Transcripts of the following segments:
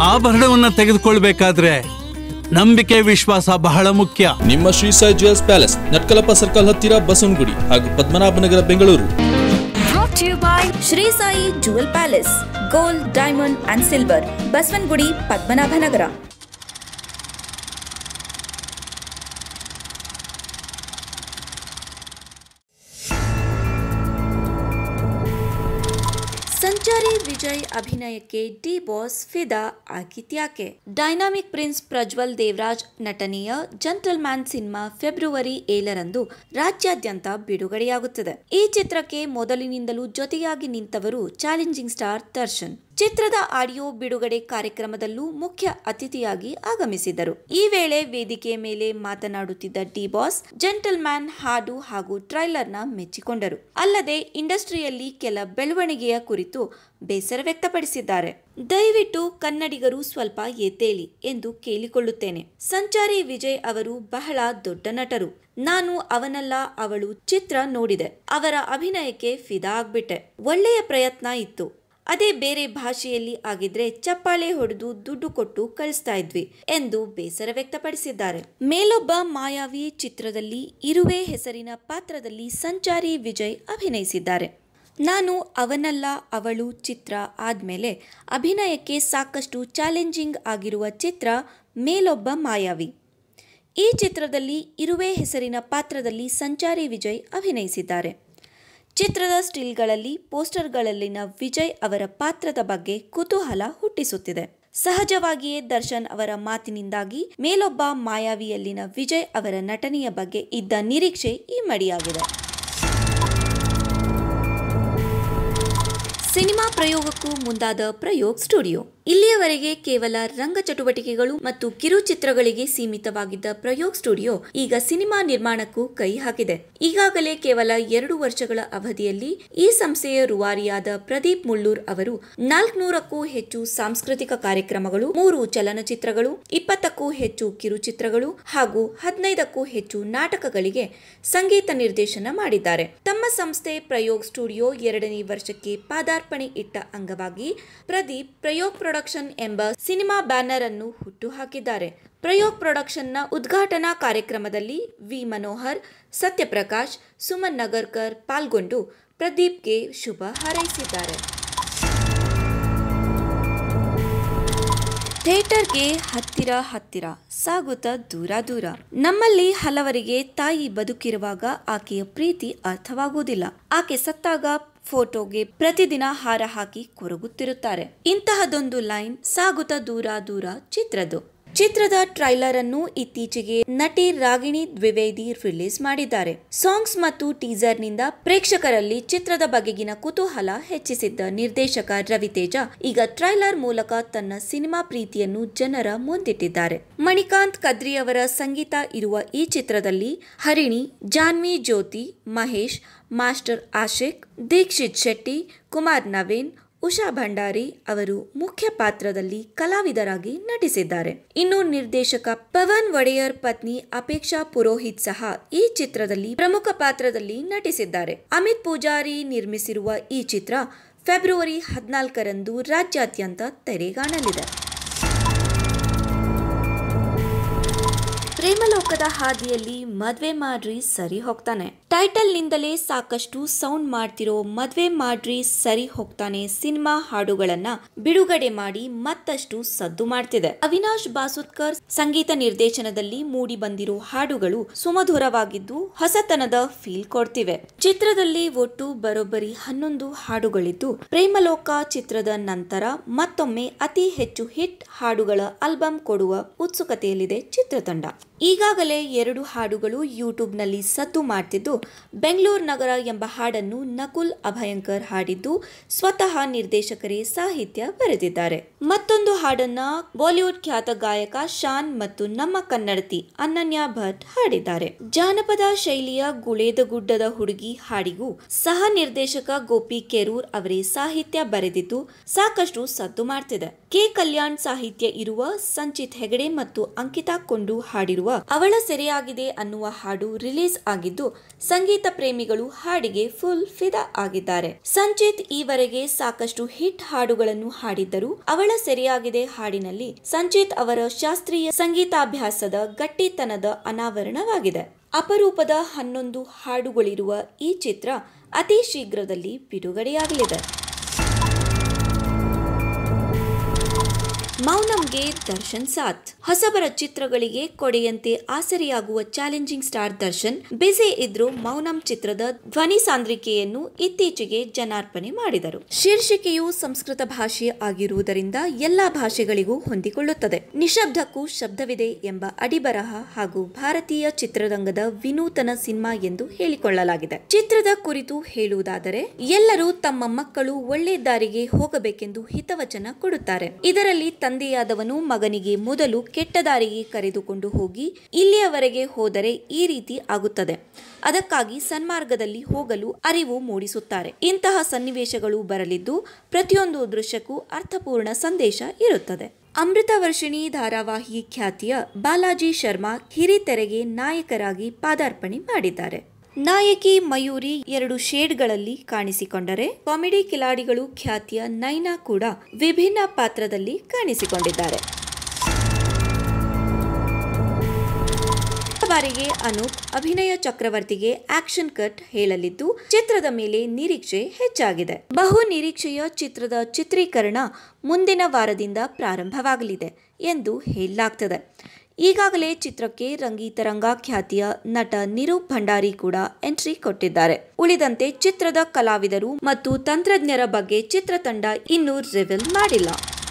ಆಭರಣವನ್ನ ತೆಗೆದುಕೊಳ್ಬೇಕಾದ್ರೆ ನಂಬಿಕೆ ವಿಶ್ವಾಸ ಬಹಳ ಮುಖ್ಯ ನಿಮ್ಮ Shri Sai jewels palace Natkalappa circle ಹತ್ತಿರ ಬಸವನಗುಡಿ ಹಾಗೂ Padmanabhanagar Bengaluru brought to you by Shri Sai jewel palace gold diamond and silver Basavanagudi Padmanabhanagar Sanchari Vijay ಅಭಿನಯಕ್ಕೆ ಡಿ ಬಾಸ್ ಫಿದಾ ಆಗಿತ್ಯಾಕೆ ಡೈನಾಮಿಕ್ ಪ್ರಿನ್ಸ್ ಪ್ರಜ್ವಲ್ ದೇವರಾಜ್ ನಟನೆಯ ಜಂಟಲ್ ಮ್ಯಾನ್ ಸಿನಿಮಾ ಫೆಬ್ರವರಿ ಏಳರಂದು ರಾಜ್ಯಾದ್ಯಂತ ಬಿಡುಗಡೆಯಾಗುತ್ತದೆ ಈ ಚಿತ್ರಕ್ಕೆ ಮೊದಲಿನಿಂದಲೂ ಜೊತೆಯಾಗಿ ನಿಂತವರು ಚಾಲೆಂಜಿಂಗ್ ಸ್ಟಾರ್ ದರ್ಶನ್ ಚಿತ್ರದ ಆಡಿಯೋ ಬಿಡುಗಡೆ ಕಾರ್ಯಕ್ರಮದಲ್ಲೂ ಮುಖ್ಯ ಅತಿಥಿಯಾಗಿ ಆಗಮಿಸಿದರು ಈ ವೇಳೆ ವೇದಿಕೆಯ ಮೇಲೆ ಮಾತನಾಡುತ್ತಿದ್ದ ಡಿ ಬಾಸ್ ಜೆಂಟಲ್ ಮ್ಯಾನ್ ಹಾಡು ಹಾಗೂ ಟ್ರೈಲರ್ನ ಮೆಚ್ಚಿಕೊಂಡರು ಅಲ್ಲದೆ ಇಂಡಸ್ಟ್ರಿಯಲ್ಲಿ ಕೆಲ ಬೆಳವಣಿಗೆಯ ಕುರಿತು ಬೇಸರ ವ್ಯಕ್ತಪಡಿಸಿದ್ದಾರೆ ದಯವಿಟ್ಟು ಕನ್ನಡಿಗರು ಸ್ವಲ್ಪ ಎದ್ದೇಳಿ ಎಂದು ಕೇಳಿಕೊಳ್ಳುತ್ತೇನೆ ಸಂಚಾರಿ ವಿಜಯ್ ಅವರು ಬಹಳ ದೊಡ್ಡ ನಟರು ನಾನು ಅವನಲ್ಲ ಅವಳು ಚಿತ್ರ ನೋಡಿದೆ ಅವರ ಅಭಿನಯಕ್ಕೆ ಫಿದಾ ಆಗ್ಬಿಟ್ಟೆ ಒಳ್ಳೆಯ ಪ್ರಯತ್ನ ಇತ್ತು ಅದೇ ಬೇರೆ ಭಾಷೆಯಲ್ಲಿ ಆಗಿದ್ರೆ ಚಪ್ಪಾಳೆ ಹೊಡೆದು ದುಡ್ಡು ಕೊಟ್ಟು ಕಳಿಸ್ತಾ ಇದ್ವಿ ಎಂದು ಬೇಸರ ವ್ಯಕ್ತಪಡಿಸಿದ್ದಾರೆ ಮೇಲೊಬ್ಬ ಮಾಯಾವಿ ಚಿತ್ರದಲ್ಲಿ ಇರುವೆ ಹೆಸರಿನ ಪಾತ್ರದಲ್ಲಿ ಸಂಚಾರಿ ವಿಜಯ್ ಅಭಿನಯಿಸಿದ್ದಾರೆ ನಾನು ಅವನಲ್ಲ ಅವಳು ಚಿತ್ರ ಆದ್ಮೇಲೆ ಅಭಿನಯಕ್ಕೆ ಸಾಕಷ್ಟು ಚಾಲೆಂಜಿಂಗ್ ಆಗಿರುವ ಚಿತ್ರ ಮೇಲೊಬ್ಬ ಮಾಯಾವಿ ಈ ಚಿತ್ರದಲ್ಲಿ ಇರುವೆ ಹೆಸರಿನ ಪಾತ್ರದಲ್ಲಿ ಸಂಚಾರಿ ವಿಜಯ್ ಅಭಿನಯಿಸಿದ್ದಾರೆ ಚಿತ್ರದ ಸ್ಟಿಲ್ಗಳಲ್ಲಿ ಪೋಸ್ಟರ್ಗಳಲ್ಲಿನ ವಿಜಯ್ ಅವರ ಪಾತ್ರದ ಬಗ್ಗೆ ಕುತೂಹಲ ಹುಟ್ಟಿಸುತ್ತಿದೆ ಸಹಜವಾಗಿಯೇ ದರ್ಶನ್ ಅವರ ಮಾತಿನಿಂದಾಗಿ ಮೇಲೊಬ್ಬ ಮಾಯಾವಿಯಲ್ಲಿನ ವಿಜಯ್ ಅವರ ನಟನೆಯ ಬಗ್ಗೆ ಇದ್ದ ನಿರೀಕ್ಷೆ ಇಮ್ಮಡಿಯಾಗಿದೆ ಸಿನಿಮಾ ಪ್ರಯೋಗಕ್ಕೂ ಮುಂದಾದ ಪ್ರಯೋಗ್ ಸ್ಟುಡಿಯೋ ಇಲ್ಲಿಯವರೆಗೆ ಕೇವಲ ರಂಗ ಚಟುವಟಿಕೆಗಳು ಮತ್ತು ಕಿರುಚಿತ್ರಗಳಿಗೆ ಸೀಮಿತವಾಗಿದ್ದ ಪ್ರಯೋಗ್ ಸ್ಟುಡಿಯೋ ಈಗ ಸಿನಿಮಾ ನಿರ್ಮಾಣಕ್ಕೂ ಕೈ ಹಾಕಿದೆ ಈಗಾಗಲೇ ಕೇವಲ ಎರಡು ವರ್ಷಗಳ ಅವಧಿಯಲ್ಲಿ ಈ ಸಂಸ್ಥೆಯ ರೂವಾರಿಯಾದ ಪ್ರದೀಪ್ ಮುಳ್ಳೂರ್ ಅವರು ನಾಲ್ಕುನೂರಕ್ಕೂ ಹೆಚ್ಚು ಸಾಂಸ್ಕೃತಿಕ ಕಾರ್ಯಕ್ರಮಗಳು ಮೂರು ಚಲನಚಿತ್ರಗಳು ಇಪ್ಪತ್ತಕ್ಕೂ ಹೆಚ್ಚು ಕಿರುಚಿತ್ರಗಳು ಹಾಗೂ ಹದಿನೈದಕ್ಕೂ ಹೆಚ್ಚು ನಾಟಕಗಳಿಗೆ ಸಂಗೀತ ನಿರ್ದೇಶನ ಮಾಡಿದ್ದಾರೆ ತಮ್ಮ ಸಂಸ್ಥೆ ಪ್ರಯೋಗ್ ಸ್ಟುಡಿಯೋ ಎರಡನೇ ವರ್ಷಕ್ಕೆ ಪಾದಾರ್ಪಣೆ ಇಟ್ಟ ಅಂಗವಾಗಿ ಪ್ರದೀಪ್ ಪ್ರಯೋಗ್ ಪ್ರೊಡಕ್ಷನ್ ಎಂಬ ಸಿನಿಮಾ ಬ್ಯಾನರ್ ಅನ್ನು ಹುಟ್ಟುಹಾಕಿದ್ದಾರೆ ಪ್ರಯೋಗ್ ಪ್ರೊಡಕ್ಷನ್ನ ಉದ್ಘಾಟನಾ ಕಾರ್ಯಕ್ರಮದಲ್ಲಿ ವಿ ಮನೋಹರ್ ಸತ್ಯಪ್ರಕಾಶ್ ಸುಮನ್ ನಗರ್ಕರ್ ಪಾಲ್ಗೊಂಡು ಪ್ರದೀಪ್ಗೆ ಶುಭ ಹಾರೈಸಿದ್ದಾರೆ ಥಿಯೇಟರ್ಗೆ ಹತ್ತಿರ ಹತ್ತಿರ ಸಾಗುತ್ತಾ ದೂರ ದೂರ ನಮ್ಮಲ್ಲಿ ಹಲವರಿಗೆ ತಾಯಿ ಬದುಕಿರುವಾಗ ಆಕೆಯ ಪ್ರೀತಿ ಅರ್ಥವಾಗುವುದಿಲ್ಲ ಆಕೆ ಸತ್ತಾಗ ಫೋಟೋಗೆ ಪ್ರತಿದಿನ ಹಾರ ಹಾಕಿ ಕೊರಗುತ್ತಿರುತ್ತಾರೆ ಇಂತಹದೊಂದು ಲೈನ್ ಸಾಗುತ್ತಾ ದೂರ ದೂರ ಚಿತ್ರದ್ದು ಚಿತ್ರದ ಟ್ರೈಲರ್ ಅನ್ನು ಇತ್ತೀಚೆಗೆ ನಟಿ ರಾಗಿಣಿ ದ್ವಿವೇದಿ ರಿಲೀಸ್ ಮಾಡಿದ್ದಾರೆ ಸಾಂಗ್ಸ್ ಮತ್ತು ಟೀಸರ್ ನಿಂದ ಪ್ರೇಕ್ಷಕರಲ್ಲಿ ಚಿತ್ರದ ಬಗೆಗಿನ ಕುತೂಹಲ ಹೆಚ್ಚಿಸಿದ್ದ ನಿರ್ದೇಶಕ ರವಿತೇಜ ಈಗ ಟ್ರೈಲರ್ ಮೂಲಕ ತನ್ನ ಸಿನಿಮಾ ಪ್ರೀತಿಯನ್ನು ಜನರ ಮುಂದಿಟ್ಟಿದ್ದಾರೆ ಮಣಿಕಾಂತ್ ಕದ್ರಿ ಅವರ ಸಂಗೀತ ಇರುವ ಈ ಚಿತ್ರದಲ್ಲಿ ಹರಿಣಿ ಜಾನ್ವಿ ಜ್ಯೋತಿ ಮಹೇಶ್ ಮಾಸ್ಟರ್ ಆಶಿಕ್ ದೀಕ್ಷಿತ್ ಶೆಟ್ಟಿ ಕುಮಾರ್ ನವೀನ್ ಉಷಾ ಭಂಡಾರಿ ಅವರು ಮುಖ್ಯ ಪಾತ್ರದಲ್ಲಿ ಕಲಾವಿದರಾಗಿ ನಟಿಸಿದ್ದಾರೆ ಇನ್ನು ನಿರ್ದೇಶಕ ಪವನ್ ಒಡೆಯರ್ ಪತ್ನಿ ಅಪೇಕ್ಷಾ ಪುರೋಹಿತ್ ಸಹ ಈ ಚಿತ್ರದಲ್ಲಿ ಪ್ರಮುಖ ಪಾತ್ರದಲ್ಲಿ ನಟಿಸಿದ್ದಾರೆ ಅಮಿತ್ ಪೂಜಾರಿ ನಿರ್ಮಿಸಿರುವ ಈ ಚಿತ್ರ ಫೆಬ್ರವರಿ ಹದಿನಾಲ್ಕರಂದು ರಾಜ್ಯಾದ್ಯಂತ ತೆರೆಗಾಣಲಿದೆ ಪ್ರೇಮಲೋಕದ ಹಾದಿಯಲ್ಲಿ ಮದ್ವೆ ಮಾಡ್ರಿ ಸರಿ ಹೋಗ್ತಾನೆ ಟೈಟಲ್ ನಿಂದಲೇ ಸಾಕಷ್ಟು ಸೌಂಡ್ ಮಾಡ್ತಿರೋ ಮದ್ವೆ ಮಾಡ್ರಿ ಸರಿ ಹೋಗ್ತಾನೆ ಸಿನಿಮಾ ಹಾಡುಗಳನ್ನ ಬಿಡುಗಡೆ ಮಾಡಿ ಮತ್ತಷ್ಟು ಸದ್ದು ಮಾಡ್ತಿದೆ ಅವಿನಾಶ್ ಬಾಸುತ್ಕರ್ ಸಂಗೀತ ನಿರ್ದೇಶನದಲ್ಲಿ ಮೂಡಿ ಬಂದಿರೋ ಹಾಡುಗಳು ಸುಮಧುರವಾಗಿದ್ದು ಹೊಸತನದ ಫೀಲ್ ಕೊಡ್ತಿವೆ ಚಿತ್ರದಲ್ಲಿ ಒಟ್ಟು ಬರೋಬ್ಬರಿ ಹನ್ನೊಂದು ಹಾಡುಗಳಿದ್ದು ಪ್ರೇಮಲೋಕ ಚಿತ್ರದ ನಂತರ ಮತ್ತೊಮ್ಮೆ ಅತಿ ಹೆಚ್ಚು ಹಿಟ್ ಹಾಡುಗಳ ಆಲ್ಬಂ ಕೊಡುವ ಉತ್ಸುಕತೆಯಲ್ಲಿದೆ ಚಿತ್ರತಂಡ ಈಗಾಗಲೇ ಎರಡು ಹಾಡುಗಳು ಯೂಟ್ಯೂಬ್ನಲ್ಲಿ ಸದ್ದು ಮಾಡ್ತಿದ್ದು ಬೆಂಗಳೂರು ನಗರ ಎಂಬ ಹಾಡನ್ನು ನಕುಲ್ ಅಭಯಂಕರ್ ಹಾಡಿದ್ದು ಸ್ವತಃ ನಿರ್ದೇಶಕರೇ ಸಾಹಿತ್ಯ ಬರೆದಿದ್ದಾರೆ ಮತ್ತೊಂದು ಹಾಡನ್ನ ಬಾಲಿವುಡ್ ಖ್ಯಾತ ಗಾಯಕ ಶಾನ್ ಮತ್ತು ನಮ್ಮ ಕನ್ನಡತಿ ಅನನ್ಯ ಭಟ್ ಹಾಡಿದ್ದಾರೆ ಜಾನಪದ ಶೈಲಿಯ ಗುಳೇದ ಗುಡ್ಡದ ಹುಡುಗಿ ಹಾಡಿಗೂ ಸಹ ನಿರ್ದೇಶಕ ಗೋಪಿ ಕೆರೂರ್ ಅವರೇ ಸಾಹಿತ್ಯ ಬರೆದಿದ್ದು ಸಾಕಷ್ಟು ಸದ್ದು ಮಾಡ್ತಿದೆ ಕೆ ಕಲ್ಯಾಣ್ ಸಾಹಿತ್ಯ ಇರುವ ಸಂಚಿತ್ ಹೆಗಡೆ ಮತ್ತು ಅಂಕಿತಾ ಕೊಂಡು ಹಾಡಿರುವ ಇರುವ ಅವಳ ಸೆರೆಯಾಗಿದೆ ಅನ್ನುವ ಹಾಡು ರಿಲೀಸ್ ಆಗಿದ್ದು ಸಂಗೀತ ಪ್ರೇಮಿಗಳು ಹಾಡಿಗೆ ಫುಲ್ ಫಿದಾ ಆಗಿದ್ದಾರೆ ಸಂಚಿತ್ ಈವರೆಗೆ ಸಾಕಷ್ಟು ಹಿಟ್ ಹಾಡುಗಳನ್ನು ಹಾಡಿದ್ದರು ಅವಳ ಸೆರೆಯಾಗಿದೆ ಹಾಡಿನಲ್ಲಿ ಸಂಚಿತ್ ಅವರ ಶಾಸ್ತ್ರೀಯ ಸಂಗೀತಾಭ್ಯಾಸದ ಗಟ್ಟಿತನದ ಅನಾವರಣವಾಗಿದೆ ಅಪರೂಪದ ಹನ್ನೊಂದು ಹಾಡುಗಳಿರುವ ಈ ಚಿತ್ರ ಅತಿ ಶೀಘ್ರದಲ್ಲಿ ಬಿಡುಗಡೆಯಾಗಲಿದೆ ಮೌನಂಗೆ ದರ್ಶನ್ ಸಾಥ್ ಹೊಸಬರ ಚಿತ್ರಗಳಿಗೆ ಕೊಡೆಯಂತೆ ಆಸರೆಯಾಗುವ ಚಾಲೆಂಜಿಂಗ್ ಸ್ಟಾರ್ ದರ್ಶನ್ ಬಿಸಿ ಇದ್ರೂ ಮೌನಂ ಚಿತ್ರದ ಧ್ವನಿ ಸಾಂದ್ರಿಕೆಯನ್ನು ಇತ್ತೀಚೆಗೆ ಜನಾರ್ಪಣೆ ಮಾಡಿದರು ಶೀರ್ಷಿಕೆಯು ಸಂಸ್ಕೃತ ಭಾಷೆ ಆಗಿರುವುದರಿಂದ ಎಲ್ಲಾ ಭಾಷೆಗಳಿಗೂ ಹೊಂದಿಕೊಳ್ಳುತ್ತದೆ ನಿಶಬ್ದಕ್ಕೂ ಶಬ್ದವಿದೆ ಎಂಬ ಅಡಿಬರಹ ಹಾಗೂ ಭಾರತೀಯ ಚಿತ್ರರಂಗದ ವಿನೂತನ ಸಿನಿಮಾ ಎಂದು ಹೇಳಿಕೊಳ್ಳಲಾಗಿದೆ ಚಿತ್ರದ ಕುರಿತು ಹೇಳುವುದಾದರೆ ಎಲ್ಲರೂ ತಮ್ಮ ಮಕ್ಕಳು ಒಳ್ಳೆ ದಾರಿಗೆ ಹೋಗಬೇಕೆಂದು ಹಿತವಚನ ಕೊಡುತ್ತಾರೆ ಇದರಲ್ಲಿ ತಂದೆಯಾದವನು ಮಗನಿಗೆ ಮೊದಲು ಕೆಟ್ಟ ದಾರಿಗೆ ಕರೆದುಕೊಂಡು ಹೋಗಿ ಇಲ್ಲಿಯವರೆಗೆ ಹೋದರೆ ಈ ರೀತಿ ಆಗುತ್ತದೆ ಅದಕ್ಕಾಗಿ ಸನ್ಮಾರ್ಗದಲ್ಲಿ ಹೋಗಲು ಅರಿವು ಮೂಡಿಸುತ್ತಾರೆ ಇಂತಹ ಸನ್ನಿವೇಶಗಳು ಬರಲಿದ್ದು ಪ್ರತಿಯೊಂದು ದೃಶ್ಯಕ್ಕೂ ಅರ್ಥಪೂರ್ಣ ಸಂದೇಶ ಇರುತ್ತದೆ ಅಮೃತ ವರ್ಷಿಣಿ ಧಾರಾವಾಹಿ ಖ್ಯಾತಿಯ ಬಾಲಾಜಿ ಶರ್ಮಾ ಹಿರಿತೆರೆಗೆ ನಾಯಕರಾಗಿ ಪಾದಾರ್ಪಣೆ ಮಾಡಿದ್ದಾರೆ ನಾಯಕಿ ಮಯೂರಿ ಎರಡು ಶೇಡ್ಗಳಲ್ಲಿ ಕಾಣಿಸಿಕೊಂಡರೆ ಕಾಮಿಡಿ ಕಿಲಾಡಿಗಳು ಖ್ಯಾತಿಯ ನೈನಾ ಕೂಡ ವಿಭಿನ್ನ ಪಾತ್ರದಲ್ಲಿ ಕಾಣಿಸಿಕೊಂಡಿದ್ದಾರೆ ಈ ಬಾರಿಗೆ ಅನೂಪ್ ಅಭಿನಯ ಚಕ್ರವರ್ತಿಗೆ ಆಕ್ಷನ್ ಕಟ್ ಹೇಳಲಿದ್ದು ಚಿತ್ರದ ಮೇಲೆ ನಿರೀಕ್ಷೆ ಹೆಚ್ಚಾಗಿದೆ ಬಹು ನಿರೀಕ್ಷೆಯ ಚಿತ್ರದ ಚಿತ್ರೀಕರಣ ಮುಂದಿನ ವಾರದಿಂದ ಪ್ರಾರಂಭವಾಗಲಿದೆ ಎಂದು ಹೇಳಲಾಗ್ತದೆ ಈಗಾಗಲೇ ಚಿತ್ರಕ್ಕೆ ರಂಗೀತರಂಗ ಖ್ಯಾತಿಯ ನಟ ನಿರೂಪ್ ಭಂಡಾರಿ ಕೂಡ ಎಂಟ್ರಿ ಕೊಟ್ಟಿದ್ದಾರೆ ಉಳಿದಂತೆ ಚಿತ್ರದ ಕಲಾವಿದರು ಮತ್ತು ತಂತ್ರಜ್ಞರ ಬಗ್ಗೆ ಚಿತ್ರತಂಡ ಇನ್ನೂ ರಿವೀಲ್ ಮಾಡಿಲ್ಲ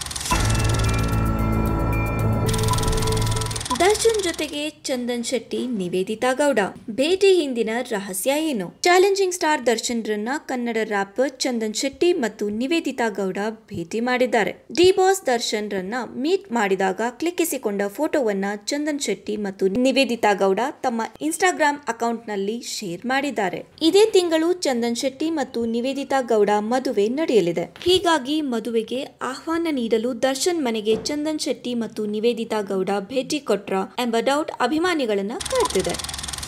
ದರ್ಶನ್ ಜೊತೆಗೆ ಚಂದನ್ ಶೆಟ್ಟಿ ನಿವೇದಿತಾ ಗೌಡ ಭೇಟಿ ಹಿಂದಿನ ರಹಸ್ಯ ಏನು ಚಾಲೆಂಜಿಂಗ್ ಸ್ಟಾರ್ ದರ್ಶನ್ ರನ್ನ ಕನ್ನಡ ರ್ಯಾಪರ್ ಚಂದನ್ ಶೆಟ್ಟಿ ಮತ್ತು ನಿವೇದಿತಾ ಗೌಡ ಭೇಟಿ ಮಾಡಿದ್ದಾರೆ ಡಿ ಬಾಸ್ ದರ್ಶನ್ ರನ್ನ ಮೀಟ್ ಮಾಡಿದಾಗ ಕ್ಲಿಕ್ಕಿಸಿಕೊಂಡ ಫೋಟೋವನ್ನ ಚಂದನ್ ಶೆಟ್ಟಿ ಮತ್ತು ನಿವೇದಿತಾ ಗೌಡ ತಮ್ಮ ಇನ್ಸ್ಟಾಗ್ರಾಮ್ ಅಕೌಂಟ್ ನಲ್ಲಿ ಶೇರ್ ಮಾಡಿದ್ದಾರೆ ಇದೇ ತಿಂಗಳು ಚಂದನ್ ಶೆಟ್ಟಿ ಮತ್ತು ನಿವೇದಿತಾ ಗೌಡ ಮದುವೆ ನಡೆಯಲಿದೆ ಹೀಗಾಗಿ ಮದುವೆಗೆ ಆಹ್ವಾನ ನೀಡಲು ದರ್ಶನ್ ಮನೆಗೆ ಚಂದನ್ ಶೆಟ್ಟಿ ಮತ್ತು ನಿವೇದಿತಾ ಗೌಡ ಭೇಟಿ ಕೊಟ್ರ ಎಂಬ ಡೌಟ್ ಅಭಿಮಾನಿಗಳನ್ನ ಕಾಡ್ತಿದೆ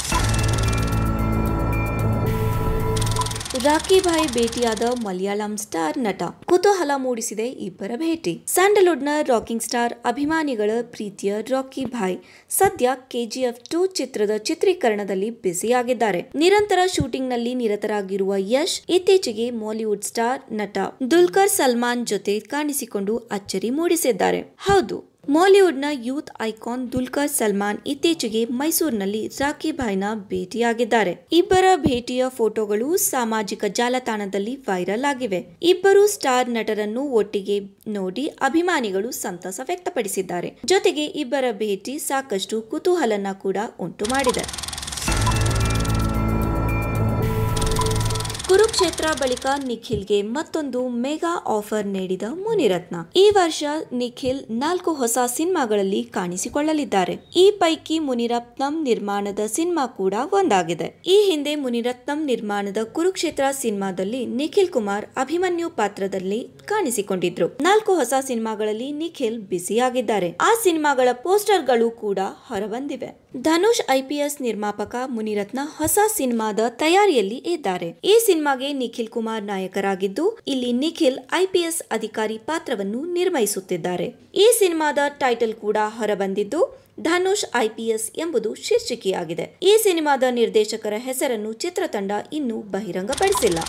ರಾಕಿ ಭಾಯ್ ಭೇಟಿಯಾದ ಮಲಯಾಳಂ ಸ್ಟಾರ್ ನಟ ಕುತೂಹಲ ಮೂಡಿಸಿದೆ ಇಬ್ಬರ ಭೇಟಿ ಸ್ಯಾಂಡಲ್ವುಡ್ನ ರಾಕಿಂಗ್ ಸ್ಟಾರ್ ಅಭಿಮಾನಿಗಳ ಪ್ರೀತಿಯ ರಾಕಿ ಭಾಯ್ ಸದ್ಯ ಕೆಜಿಎಫ್ ಟೂ ಚಿತ್ರದ ಚಿತ್ರೀಕರಣದಲ್ಲಿ ಬ್ಯುಸಿಯಾಗಿದ್ದಾರೆ ನಿರಂತರ ಶೂಟಿಂಗ್ನಲ್ಲಿ ನಿರತರಾಗಿರುವ ಯಶ್ ಇತ್ತೀಚೆಗೆ ಮಾಲಿವುಡ್ ಸ್ಟಾರ್ ನಟ ದುಲ್ಕರ್ ಸಲ್ಮಾನ್ ಜೊತೆ ಕಾಣಿಸಿಕೊಂಡು ಅಚ್ಚರಿ ಮೂಡಿಸಿದ್ದಾರೆ ಹೌದು ಮಾಲಿವುಡ್ನ ಯೂತ್ ಐಕಾನ್ ದುಲ್ಕರ್ ಸಲ್ಮಾನ್ ಇತ್ತೀಚೆಗೆ ಮೈಸೂರಿನಲ್ಲಿ ರಾಕಿ ಭಾಯ್ನ ಭೇಟಿಯಾಗಿದ್ದಾರೆ ಇಬ್ಬರ ಭೇಟಿಯ ಫೋಟೋಗಳು ಸಾಮಾಜಿಕ ಜಾಲತಾಣದಲ್ಲಿ ವೈರಲ್ ಆಗಿವೆ ಇಬ್ಬರು ಸ್ಟಾರ್ ನಟರನ್ನು ಒಟ್ಟಿಗೆ ನೋಡಿ ಅಭಿಮಾನಿಗಳು ಸಂತಸ ವ್ಯಕ್ತಪಡಿಸಿದ್ದಾರೆ ಜೊತೆಗೆ ಇಬ್ಬರ ಭೇಟಿ ಸಾಕಷ್ಟು ಕುತೂಹಲನ ಕೂಡ ಉಂಟು ಮಾಡಿದೆ ಕುರುಕ್ಷೇತ್ರ ಬಳಿಕ ನಿಖಿಲ್ಗೆ ಮತ್ತೊಂದು ಮೆಗಾ ಆಫರ್ ನೀಡಿದ ಮುನಿರತ್ನ ಈ ವರ್ಷ ನಿಖಿಲ್ ನಾಲ್ಕು ಹೊಸ ಸಿನಿಮಾಗಳಲ್ಲಿ ಕಾಣಿಸಿಕೊಳ್ಳಲಿದ್ದಾರೆ ಈ ಪೈಕಿ ಮುನಿರತ್ನಂ ನಿರ್ಮಾಣದ ಸಿನಿಮಾ ಕೂಡ ಒಂದಾಗಿದೆ ಈ ಹಿಂದೆ ಮುನಿರತ್ನಂ ನಿರ್ಮಾಣದ ಕುರುಕ್ಷೇತ್ರ ಸಿನಿಮಾದಲ್ಲಿ ನಿಖಿಲ್ ಕುಮಾರ್ ಅಭಿಮನ್ಯು ಪಾತ್ರದಲ್ಲಿ ಕಾಣಿಸಿಕೊಂಡಿದ್ರು ನಾಲ್ಕು ಹೊಸ ಸಿನಿಮಾಗಳಲ್ಲಿ ನಿಖಿಲ್ ಬ್ಯುಸಿಯಾಗಿದ್ದಾರೆ ಆ ಸಿನಿಮಾಗಳ ಪೋಸ್ಟರ್ಗಳು ಕೂಡ ಹೊರಬಂದಿವೆ ಧನುಷ್ ಐಪಿಎಸ್ ನಿರ್ಮಾಪಕ ಮುನಿರತ್ನ ಹೊಸ ಸಿನಿಮಾದ ತಯಾರಿಯಲ್ಲಿ ಇದ್ದಾರೆ ಈ ಸಿನಿಮಾಗೆ ನಿಖಿಲ್ ಕುಮಾರ್ ನಾಯಕರಾಗಿದ್ದು ಇಲ್ಲಿ ನಿಖಿಲ್ ಐಪಿಎಸ್ ಅಧಿಕಾರಿ ಪಾತ್ರವನ್ನು ನಿರ್ವಹಿಸುತ್ತಿದ್ದಾರೆ ಈ ಸಿನಿಮಾದ ಟೈಟಲ್ ಕೂಡ ಹೊರಬಂದಿದ್ದು ಧನುಷ್ ಐಪಿಎಸ್ ಎಂಬುದು ಶೀರ್ಷಿಕೆಯಾಗಿದೆ ಈ ಸಿನಿಮಾದ ನಿರ್ದೇಶಕರ ಹೆಸರನ್ನು ಚಿತ್ರತಂಡ ಇನ್ನೂ ಬಹಿರಂಗಪಡಿಸಿಲ್ಲ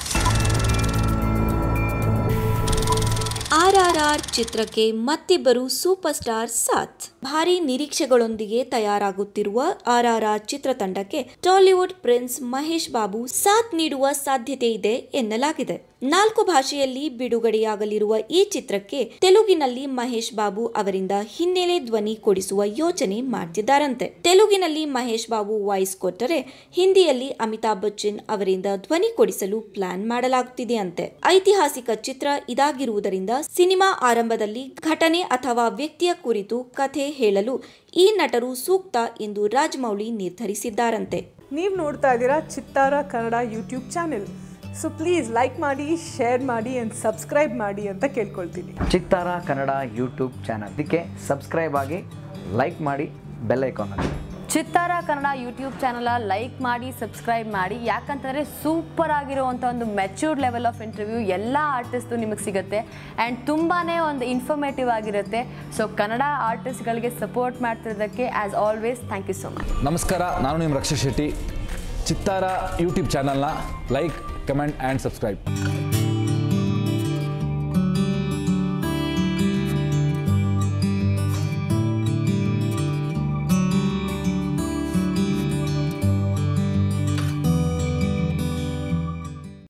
ಆರ್ಆರ್ಆರ್ ಚಿತ್ರಕ್ಕೆ ಮತ್ತಿಬ್ಬರು ಸೂಪರ್ ಸ್ಟಾರ್ ಸಾಥ್ ಭಾರಿ ನಿರೀಕ್ಷೆಗಳೊಂದಿಗೆ ತಯಾರಾಗುತ್ತಿರುವ ಆರ್ಆರ್ಆರ್ ಚಿತ್ರತಂಡಕ್ಕೆ ಟಾಲಿವುಡ್ ಪ್ರಿನ್ಸ್ ಮಹೇಶ್ ಬಾಬು ಸಾಥ್ ನೀಡುವ ಸಾಧ್ಯತೆ ಇದೆ ಎನ್ನಲಾಗಿದೆ ನಾಲ್ಕು ಭಾಷೆಯಲ್ಲಿ ಬಿಡುಗಡೆಯಾಗಲಿರುವ ಈ ಚಿತ್ರಕ್ಕೆ ತೆಲುಗಿನಲ್ಲಿ ಮಹೇಶ್ ಬಾಬು ಅವರಿಂದ ಹಿನ್ನೆಲೆ ಧ್ವನಿ ಕೊಡಿಸುವ ಯೋಚನೆ ಮಾಡ್ತಿದ್ದಾರಂತೆ ತೆಲುಗಿನಲ್ಲಿ ಮಹೇಶ್ ಬಾಬು ವಾಯ್ಸ್ ಕೊಟ್ಟರೆ ಹಿಂದಿಯಲ್ಲಿ ಅಮಿತಾಬ್ ಬಚ್ಚನ್ ಅವರಿಂದ ಧ್ವನಿ ಕೊಡಿಸಲು ಪ್ಲಾನ್ ಮಾಡಲಾಗುತ್ತಿದೆ ಅಂತೆ ಐತಿಹಾಸಿಕ ಚಿತ್ರ ಇದಾಗಿರುವುದರಿಂದ ಸಿನಿಮಾ ಆರಂಭದಲ್ಲಿ ಘಟನೆ ಅಥವಾ ವ್ಯಕ್ತಿಯ ಕುರಿತು ಕಥೆ ಹೇಳಲು ಈ ನಟರು ಸೂಕ್ತ ಎಂದು ರಾಜಮೌಳಿ ನಿರ್ಧರಿಸಿದ್ದಾರಂತೆ ನೀವು ನೋಡ್ತಾ ಇದ್ದೀರಾ Chittara Kannada YouTube channel so please like ಮಾಡಿ ಶೇರ್ ಮಾಡಿ ಆ್ಯಂಡ್ ಸಬ್ಸ್ಕ್ರೈಬ್ ಮಾಡಿ ಅಂತ ಕೇಳ್ಕೊಳ್ತೀನಿ ಚಿತ್ತಾರ ಕನ್ನಡ ಯೂಟ್ಯೂಬ್ ಚಾನಲ್ ಇದಕ್ಕೆ ಸಬ್ಸ್ಕ್ರೈಬ್ ಆಗಿ ಲೈಕ್ ಮಾಡಿ ಬೆಲ್ ಐಕಾನಲ್ಲಿ Chittara Kannada YouTube channel like ಮಾಡಿ ಸಬ್ಸ್ಕ್ರೈಬ್ ಮಾಡಿ ಯಾಕಂತಂದರೆ ಸೂಪರ್ ಆಗಿರುವಂಥ ಒಂದು ಮೆಚ್ಯೂರ್ಡ್ ಲೆವೆಲ್ ಆಫ್ ಇಂಟರ್ವ್ಯೂ ಎಲ್ಲ ಆರ್ಟಿಸ್ಟು ನಿಮಗೆ ಸಿಗುತ್ತೆ ಆ್ಯಂಡ್ ತುಂಬಾ ಒಂದು ಇನ್ಫಾರ್ಮೇಟಿವ್ ಆಗಿರುತ್ತೆ ಸೊ ಕನ್ನಡ ಆರ್ಟಿಸ್ಟ್ಗಳಿಗೆ ಸಪೋರ್ಟ್ ಮಾಡ್ತಿರೋದಕ್ಕೆ as always thank you so much ನಮಸ್ಕಾರ ನಾನು ನಿಮ್ಮ ರಕ್ಷಾ ಶೆಟ್ಟಿ ಚಿತ್ತಾರ ಯೂಟ್ಯೂಬ್ ಚಾನಲ್ನ ಲೈಕ್ ಕಮೆಂಟ್ ಆ್ಯಂಡ್ ಸಬ್ಸ್ಕ್ರೈಬ್